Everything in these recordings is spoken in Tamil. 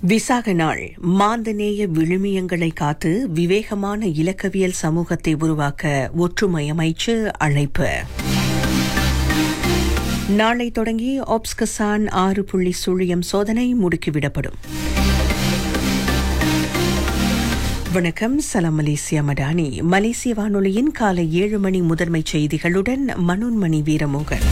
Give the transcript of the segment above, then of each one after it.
விசாக நாள் மாந்தநேய விழுமியங்களை காத்து விவேகமான இலக்கவியல் சமூகத்தை உருவாக்க ஒற்றுமை அமைச்சு அழைப்பு நாளை தொடங்கி ஆப்ஸ்கசான் ஆறு புள்ளி சுழியம் சோதனை முடுக்கிவிடப்படும் வணக்கம் சலாம் மலேசியா மடானி மலேசிய வானொலியின் காலை ஏழு மணி முதன்மை செய்திகளுடன் மனோன்மணி வீரமோகன்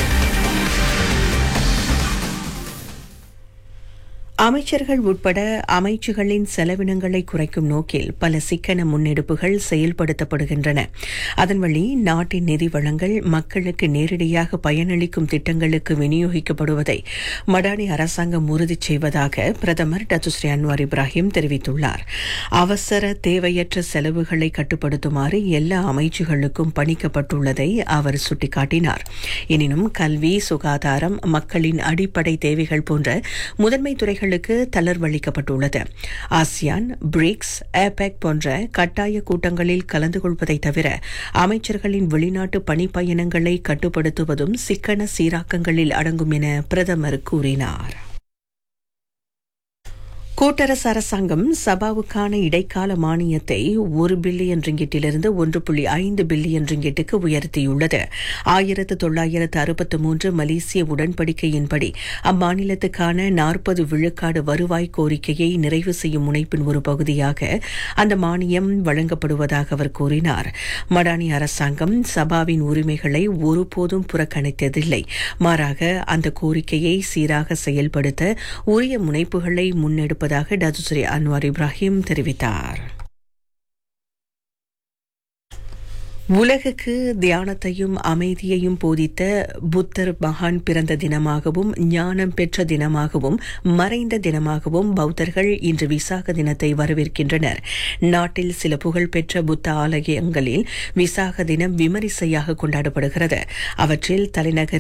அமைச்சர்கள் உட்பட அமைச்சுகளின் செலவினங்களை குறைக்கும் நோக்கில் பல சிக்கன முன்னெடுப்புகள் செயல்படுத்தப்படுகின்றன அதன் வழி நாட்டின் நிதி வளங்கள் மக்களுக்கு நேரடியாக பயனளிக்கும் திட்டங்களுக்கு விநியோகிக்கப்படுவதை மடானி அரசாங்கம் உறுதி செய்வதாக பிரதமர் டத்துஸ்ரீ அன்வார் இப்ராஹிம் தெரிவித்துள்ளார் அவசர தேவையற்ற செலவுகளை கட்டுப்படுத்துமாறு எல்லா அமைச்சுகளுக்கும் பணிக்கப்பட்டுள்ளதை அவர் சுட்டிக்காட்டினார் எனினும் கல்வி சுகாதாரம் மக்களின் அடிப்படை தேவைகள் போன்ற முதன்மை துறைகள் நாடுகளுக்கு தளர்வளிக்கப்பட்டுள்ளது ஆசியான் பிரிக்ஸ் ஏபெக் போன்ற கட்டாய கூட்டங்களில் கலந்து கொள்வதை தவிர அமைச்சர்களின் வெளிநாட்டு பணிப்பயணங்களை கட்டுப்படுத்துவதும் சிக்கன சீராக்கங்களில் அடங்கும் என பிரதமர் கூறினார் கூட்டரசு அரசாங்கம் சபாவுக்கான இடைக்கால மானியத்தை ஒரு பில்லியன் ரிங்கிட்டிலிருந்து ஒன்று புள்ளி ஐந்து பில்லியன் ரிங்கிட்டுக்கு உயர்த்தியுள்ளது ஆயிரத்து தொள்ளாயிரத்து அறுபத்து மூன்று மலேசிய உடன்படிக்கையின்படி அம்மாநிலத்துக்கான நாற்பது விழுக்காடு வருவாய் கோரிக்கையை நிறைவு செய்யும் முனைப்பின் ஒரு பகுதியாக அந்த மானியம் வழங்கப்படுவதாக அவர் கூறினார் மடானி அரசாங்கம் சபாவின் உரிமைகளை ஒருபோதும் புறக்கணித்ததில்லை மாறாக அந்த கோரிக்கையை சீராக செயல்படுத்த உரிய முனைப்புகளை முன்னெடுப்ப இருப்பதாக டதுஸ்ரீ அன்வார் இப்ராஹிம் தெரிவித்தார் உலகுக்கு தியானத்தையும் அமைதியையும் போதித்த புத்தர் மகான் பிறந்த தினமாகவும் ஞானம் பெற்ற தினமாகவும் மறைந்த தினமாகவும் பௌத்தர்கள் இன்று விசாக தினத்தை வரவேற்கின்றனர் நாட்டில் சில புகழ்பெற்ற புத்த ஆலயங்களில் விசாக தினம் விமரிசையாக கொண்டாடப்படுகிறது அவற்றில் தலைநகர்